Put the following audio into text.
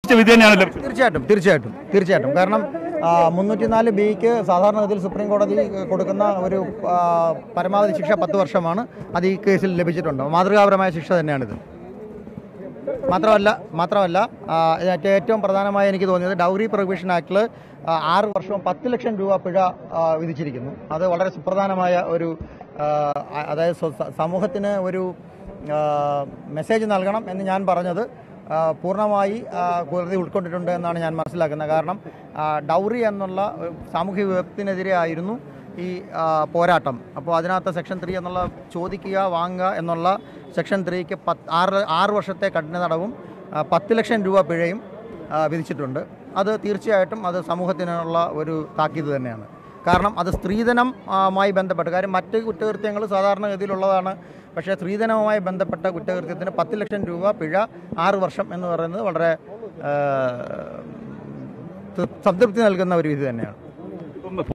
വിധി തന്നെയാണ് ലഭിച്ചത് തീർച്ചയായിട്ടും തീർച്ചയായിട്ടും തീർച്ചയായിട്ടും കാരണം മുന്നൂറ്റിനാല് ബിക്ക് സാധാരണഗതിയിൽ സുപ്രീം കോടതി കൊടുക്കുന്ന ഒരു ആ, പരമാവധി ശിക്ഷ പത്ത് വർഷമാണ് അത് ഈ കേസിൽ ലഭിച്ചിട്ടുണ്ട് മാതൃകാപരമായ ശിക്ഷ തന്നെയാണിത് മാത്രമല്ല മാത്രമല്ല ആ, ഇതിനകത്ത് ഏറ്റവും പ്രധാനമായി എനിക്ക് തോന്നിയത് ഡൗറി പ്രൊഹിബിഷൻ ആക്ടിൽ ആറ് വർഷവും പത്ത് ലക്ഷം രൂപ പിഴ ആ, വിധിച്ചിരിക്കുന്നു അത് വളരെ സുപ്രധാനമായ ഒരു ആ, അതായത് സ്വ- സമൂഹത്തിന് ഒരു ആ, മെസ്സേജ് നൽകണം എന്ന് ഞാൻ പറഞ്ഞത് ആ, പൂർണ്ണമായി ആ, കോടതി ഉൾക്കൊണ്ടിട്ടുണ്ട് എന്നാണ് ഞാൻ മനസ്സിലാക്കുന്നത് കാരണം ആ, ഡൗറി എന്നുള്ള ഒരു സാമൂഹിക വിപത്തിനെതിരെ ആയിരുന്നു ഈ ആ, പോരാട്ടം അപ്പോൾ അതിനകത്ത് സെക്ഷൻ ത്രീ എന്നുള്ള ചോദിക്കുക വാങ്ങുക എന്നുള്ള സെക്ഷൻ ത്രീക്ക് പത്ത് ആറ് ആറ് വർഷത്തെ കഠിന തടവും ആ, പത്ത് ലക്ഷം രൂപ പിഴയും ആ, വിധിച്ചിട്ടുണ്ട് അത് തീർച്ചയായിട്ടും അത് സമൂഹത്തിനുള്ള ഒരു താക്കീത് തന്നെയാണ് കാരണം അത് സ്ത്രീധനം ആ, മായി ബന്ധപ്പെട്ട് കാര്യം മറ്റ് കുറ്റകൃത്യങ്ങൾ സാധാരണഗതിയിലുള്ളതാണ് പക്ഷേ സ്ത്രീധനവുമായി ബന്ധപ്പെട്ട കുറ്റകൃത്യത്തിന് പത്ത് ലക്ഷം രൂപ പിഴ ആറ് വർഷം എന്ന് പറയുന്നത് വളരെ ആ, തൃ- സംതൃപ്തി നൽകുന്ന ഒരു വിധി തന്നെയാണ്